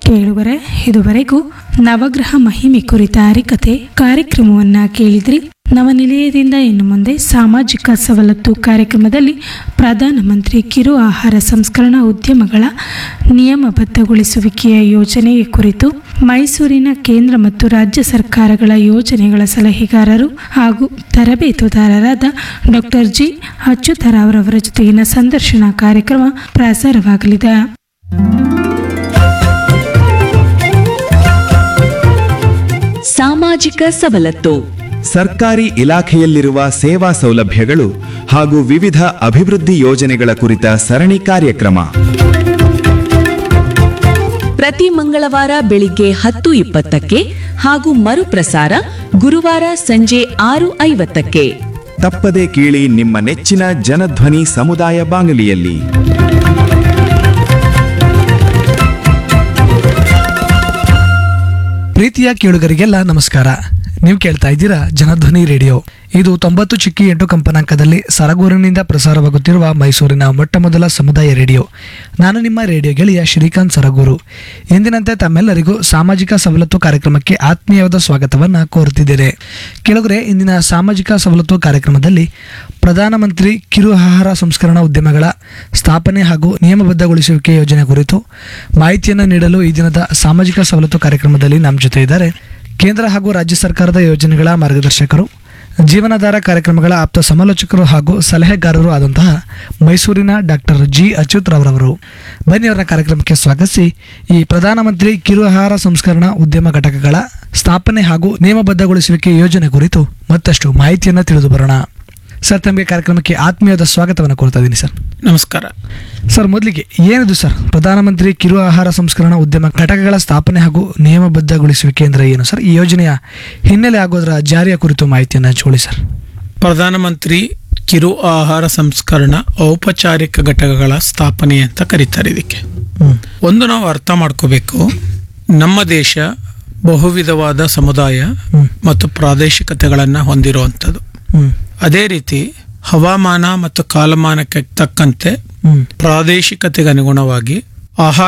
ಕೇಳುವರೆ ಇದುವರೆಗೂ ನವಗ್ರಹ ಮಹಿಮೆ ಕುರಿತ ಹರಿಕತೆ ಕಾರ್ಯಕ್ರಮವನ್ನ ಕೇಳಿದ್ರಿ ನವನಿಲಯದಿಂದ ಇನ್ನು ಮುಂದೆ ಸಾಮಾಜಿಕ ಸವಲತ್ತು ಕಾರ್ಯಕ್ರಮದಲ್ಲಿ ಪ್ರಧಾನಮಂತ್ರಿ ಕಿರು ಆಹಾರ ಸಂಸ್ಕರಣಾ ಉದ್ಯಮಗಳ ನಿಯಮಬದ್ಧಗೊಳಿಸುವಿಕೆಯ ಯೋಜನೆಯ ಕುರಿತು ಮೈಸೂರಿನ ಕೇಂದ್ರ ಮತ್ತು ರಾಜ್ಯ ಸರ್ಕಾರಗಳ ಯೋಜನೆಗಳ ಸಲಹೆಗಾರರು ಹಾಗೂ ತರಬೇತುದಾರರಾದ ಡಾಕ್ಟರ್ ಜಿ ಅಚ್ಯುತರಾವ್ರವರ ಜೊತೆಗಿನ ಸಂದರ್ಶನ ಕಾರ್ಯಕ್ರಮ ಪ್ರಸಾರವಾಗಲಿದೆ ಸಾಮಾಜಿಕ ಸವಲತ್ತು ಸರ್ಕಾರಿ ಇಲಾಖೆಯಲ್ಲಿರುವ ಸೇವಾ ಸೌಲಭ್ಯಗಳು ಹಾಗೂ ವಿವಿಧ ಅಭಿವೃದ್ಧಿ ಯೋಜನೆಗಳ ಕುರಿತ ಸರಣಿ ಕಾರ್ಯಕ್ರಮ ಪ್ರತಿ ಮಂಗಳವಾರ ಬೆಳಿಗ್ಗೆ ಹತ್ತು ಇಪ್ಪತ್ತಕ್ಕೆ ಹಾಗೂ ಮರುಪ್ರಸಾರ ಗುರುವಾರ ಸಂಜೆ ಆರು ಐವತ್ತಕ್ಕೆ ತಪ್ಪದೆ ಕೇಳಿ ನಿಮ್ಮ ನೆಚ್ಚಿನ ಜನಧ್ವನಿ ಸಮುದಾಯ ಬಾನುಲಿಯಲ್ಲಿ ಪ್ರೀತಿಯ ಕೇಳುಗರಿಗೆಲ್ಲ ನಮಸ್ಕಾರ ನೀವು ಕೇಳ್ತಾ ಇದ್ದೀರಾ ಜನಧ್ವನಿ ರೇಡಿಯೋ ಇದು ತೊಂಬತ್ತು ಚಿಕ್ಕಿ ಎಂಟು ಕಂಪನಾಂಕದಲ್ಲಿ ಸರಗೂರಿನಿಂದ ಪ್ರಸಾರವಾಗುತ್ತಿರುವ ಮೈಸೂರಿನ ಮೊಟ್ಟ ಮೊದಲ ಸಮುದಾಯ ರೇಡಿಯೋ ನಾನು ನಿಮ್ಮ ರೇಡಿಯೋ ಗೆಳೆಯ ಶ್ರೀಕಾಂತ್ ಸರಗೂರು ಎಂದಿನಂತೆ ತಮ್ಮೆಲ್ಲರಿಗೂ ಸಾಮಾಜಿಕ ಸವಲತ್ತು ಕಾರ್ಯಕ್ರಮಕ್ಕೆ ಆತ್ಮೀಯವಾದ ಸ್ವಾಗತವನ್ನು ಕೋರುತ್ತಿದ್ದೇನೆ ಕೆಳಗರೆ ಇಂದಿನ ಸಾಮಾಜಿಕ ಸವಲತ್ತು ಕಾರ್ಯಕ್ರಮದಲ್ಲಿ ಪ್ರಧಾನಮಂತ್ರಿ ಕಿರು ಆಹಾರ ಸಂಸ್ಕರಣಾ ಉದ್ಯಮಗಳ ಸ್ಥಾಪನೆ ಹಾಗೂ ನಿಯಮಬದ್ಧಗೊಳಿಸುವಿಕೆ ಯೋಜನೆ ಕುರಿತು ಮಾಹಿತಿಯನ್ನು ನೀಡಲು ಈ ದಿನದ ಸಾಮಾಜಿಕ ಸವಲತ್ತು ಕಾರ್ಯಕ್ರಮದಲ್ಲಿ ನಮ್ಮ ಜೊತೆ ಇದ್ದಾರೆ ಕೇಂದ್ರ ಹಾಗೂ ರಾಜ್ಯ ಸರ್ಕಾರದ ಯೋಜನೆಗಳ ಮಾರ್ಗದರ್ಶಕರು ಜೀವನಾಧಾರ ಕಾರ್ಯಕ್ರಮಗಳ ಆಪ್ತ ಸಮಾಲೋಚಕರು ಹಾಗೂ ಸಲಹೆಗಾರರು ಆದಂತಹ ಮೈಸೂರಿನ ಡಾಕ್ಟರ್ ಜಿ ಅಚ್ಯುತ್ ರವರವರು ಬನ್ನಿ ಅವರ ಕಾರ್ಯಕ್ರಮಕ್ಕೆ ಸ್ವಾಗತಿಸಿ ಈ ಪ್ರಧಾನಮಂತ್ರಿ ಕಿರು ಆಹಾರ ಸಂಸ್ಕರಣಾ ಉದ್ಯಮ ಘಟಕಗಳ ಸ್ಥಾಪನೆ ಹಾಗೂ ನಿಯಮಬದ್ಧಗೊಳಿಸುವಿಕೆ ಯೋಜನೆ ಕುರಿತು ಮತ್ತಷ್ಟು ಮಾಹಿತಿಯನ್ನು ತಿಳಿದು ಬರೋಣ ಸರ್ ತಮಗೆ ಕಾರ್ಯಕ್ರಮಕ್ಕೆ ಆತ್ಮೀಯವಾದ ಸ್ವಾಗತವನ್ನು ಕೋರ್ತಾ ಇದ್ದೀನಿ ಸರ್ ನಮಸ್ಕಾರ ಸರ್ ಮೊದಲಿಗೆ ಏನಿದು ಸರ್ ಪ್ರಧಾನಮಂತ್ರಿ ಕಿರು ಆಹಾರ ಸಂಸ್ಕರಣಾ ಉದ್ಯಮ ಘಟಕಗಳ ಸ್ಥಾಪನೆ ಹಾಗೂ ನಿಯಮಬದ್ಧಗೊಳಿಸುವಿಕೆ ಅಂದರೆ ಏನು ಸರ್ ಈ ಯೋಜನೆಯ ಹಿನ್ನೆಲೆ ಆಗೋದರ ಜಾರಿಯ ಕುರಿತು ಮಾಹಿತಿಯನ್ನು ಹಂಚಿಕೊಳ್ಳಿ ಸರ್ ಪ್ರಧಾನಮಂತ್ರಿ ಕಿರು ಆಹಾರ ಸಂಸ್ಕರಣಾ ಔಪಚಾರಿಕ ಘಟಕಗಳ ಸ್ಥಾಪನೆ ಅಂತ ಕರೀತಾರೆ ಇದಕ್ಕೆ ಹ್ಮ್. ಒಂದು ನಾವು ಅರ್ಥ ಮಾಡ್ಕೋಬೇಕು ನಮ್ಮ ದೇಶ ಬಹುವಿಧವಾದ ಸಮುದಾಯ ಹ್ಮ್. ಮತ್ತು ಪ್ರಾದೇಶಿಕತೆಗಳನ್ನು ಹೊಂದಿರುವಂಥದ್ದು ಹ್ಮ್ ಅದೇ ರೀತಿ ಹವಾಮಾನ ಮತ್ತು ಕಾಲಮಾನಕ್ಕೆ ತಕ್ಕಂತೆ ಹ್ಮ್ ಪ್ರಾದೇಶಿಕತೆಗೆ ಅನುಗುಣವಾಗಿ ಆಹಾರ